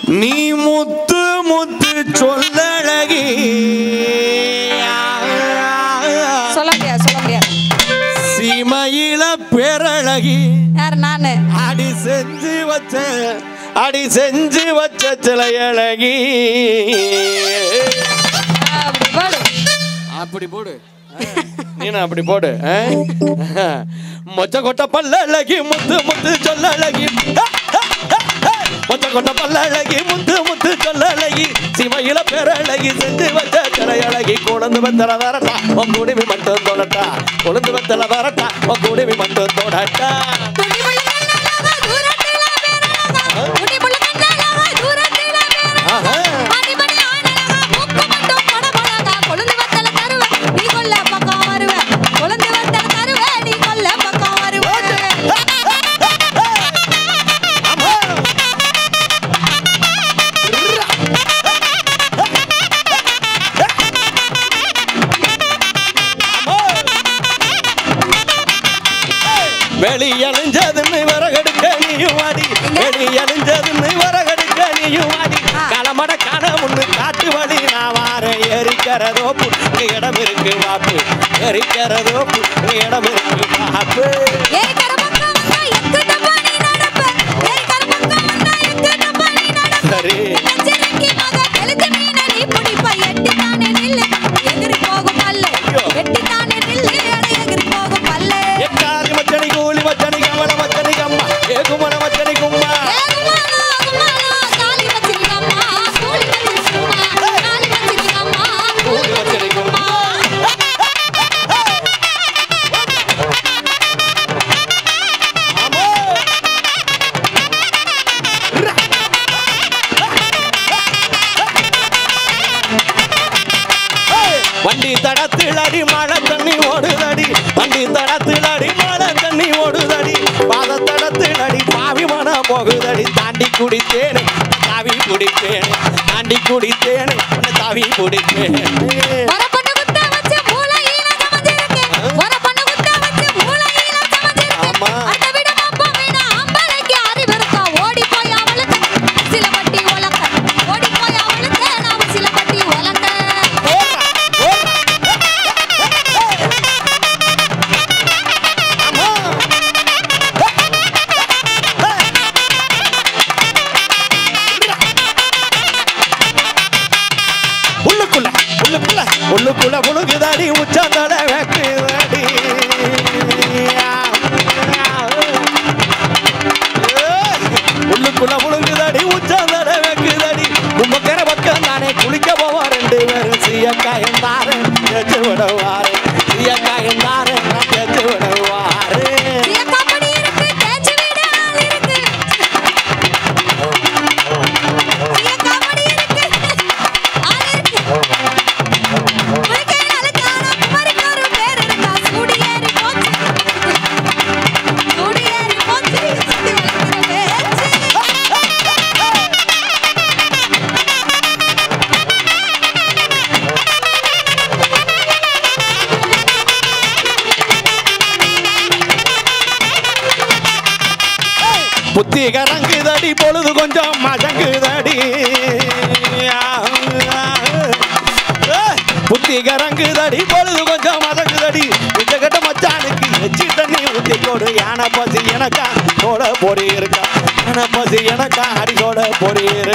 நீ முத்து முத்து சொல்லழகி சொல்ல முடியாது சொல்ல முடியாது சீமையில பேரழகி யார் நானு அடி செஞ்சு வச்ச அடி செஞ்சு வச்ச சிலையழகி ஆ, அப்படி போடு அப்படி போடு நீனா அப்படி போடு ஆ? மொச்ச கொட்ட பல்லழகி முத்து முத்து சொல்லழகி மொச்ச கொட்ட பல்லழகி முத்து முத்து சொல்லழகி சிமையில பேரழகி செஞ்சு வச்ச சிலையழகி குழந்து வத்தல வரட்டா உன் குடிவி மட்டும் தோடட்டா குழந்து வத்தல வரட்டா உன் குடிவி மட்டும் தோடட்டா துணி முள்ளு கண்ணாலாக தூரத்தில பேரழகா. துணி முள்ளு கண்ணாலாக தூரத்தில பேரழகா. ஆஹா. மணி மணி ஆனழகா, மூக்கு மட்டும் படபடகா. கொழுந்து வத்தல தருவ, நீ கொல்ல பக்கம் வருவ. கொழுந்து வத்தல தருவ, நீ கொல்ல பக்கம் வருவ. ஆமா. வெளி அழிஞ்சதுன்னு விறகெடுக்க நீயும் வாடி வெளி அழிஞ்சதுன்னு விறகெடுக்க நீயும் வாடி களமட காண முன்னு காட்டு வழி நான் வாரேன் எரிக்கிறதோ புட்டு இடம் இருக்கு வாப்பு எரிக்கிறதோ புட்டு இடம் இருக்கு வாப்பு ஏரிக்கரை பக்கம் வந்தா எக்கு டப்பா நீ நடப்ப. ஏரிக்கரை பக்கம் வந்தா எக்கு டப்பா நீ நடப்ப. சரி நெஞ்சிலக்கி மக கெளுத்தி மீனை நீ பிடிப்ப. எட்டித்தானே நில்லு, எகிரி போகும் பல்லு. ஐயோ. எட்டித்தானே நில்லு, அட எகிரி போகும் பல்லு. எக்காரி மச்சனி கூலி மச்சனி கமல மச்சனி கம்மா ஏகுமன மச்சனி கும்மா ஏகுமானோ, அகுமானோ, காளி வச்சிருக்கம்மா, கூலி வச்சிருக்கம்மா, காளி வச்சிருக்கம்மா, கூலி வச்சிருக்கம்மா. ஆமா வண்டி தடத்தில் அடி மழை தண்ணி ஓடுதடி வண்டி தடத்தில் அடி மழை தண்ணி ஓடுதடி பாத தடத்தில் அடி பாவி மன போகுதடி தாண்டி குடித்தேனே தாவி குடித்தேனே தாண்டி குடித்தேனே உன்னை தாவி குடித்தேனே வரப்பண்ண குத்த வச்சு மூளையில சமைஞ்சிருக்கு. வரப்பண்ண குத்த வச்சு மூளையில சமைஞ்சிருக்கு. ஆமா. அதை விட மப்பம் வேணா, ஆம்பளைக்கு அறிவு இருக்கா? ஓடி போய் அவளுக்கு சில பட்டி உலக்க. ஓடி போய் அவளுக்கு நான் சில பட்டி உலக்க. ஓடுறா, ஓடுறா. ஆமா. உள்ளுக்குள்ள உள்ளுக்குள்ள உள்ளுக்குள்ள முழுகுதாடி உச்சந்தட வைக்குதாடி உள்ளுக்குள்ள முழுகுதாடி உச்சந்தட வைக்குதாடி உம்மக்கர பக்கம் நானே குளிக்க போவோம் ரெண்டு பேரும் சீயக்காயம் தாரேன் தேச்சு விடுவாரு சீயக்காயம் தாரேன் நான் தேச்சு விடுவாரு சீயக்காப்படி இருக்கு, தேய்ச்சி விட ஆள் இருக்கு. சீயக்காப்படி இருக்கு, ஆள் இருக்கு. குளிக்கையில் அழுக்கான குமரிக்கு ஒரு பேர் இருக்கா? சூடி ஏறி போச்சு. சூடி ஏறி போச்சு, சுத்தி வளைக்கிற பேச்சு. புத்தி கரங்குதடி பொழுது கொஞ்சம் மசங்குதடி புத்தி கரங்குதடி பொழுது கொஞ்சம் மசங்குதடி இந்த கட்ட மச்சானுக்கு எச்சி தண்ணி ஊத்தி போடு யானை பசி எனக்கா சோட பொறி இருக்கா யானை பசி எனக்கா அடி சோட பொறி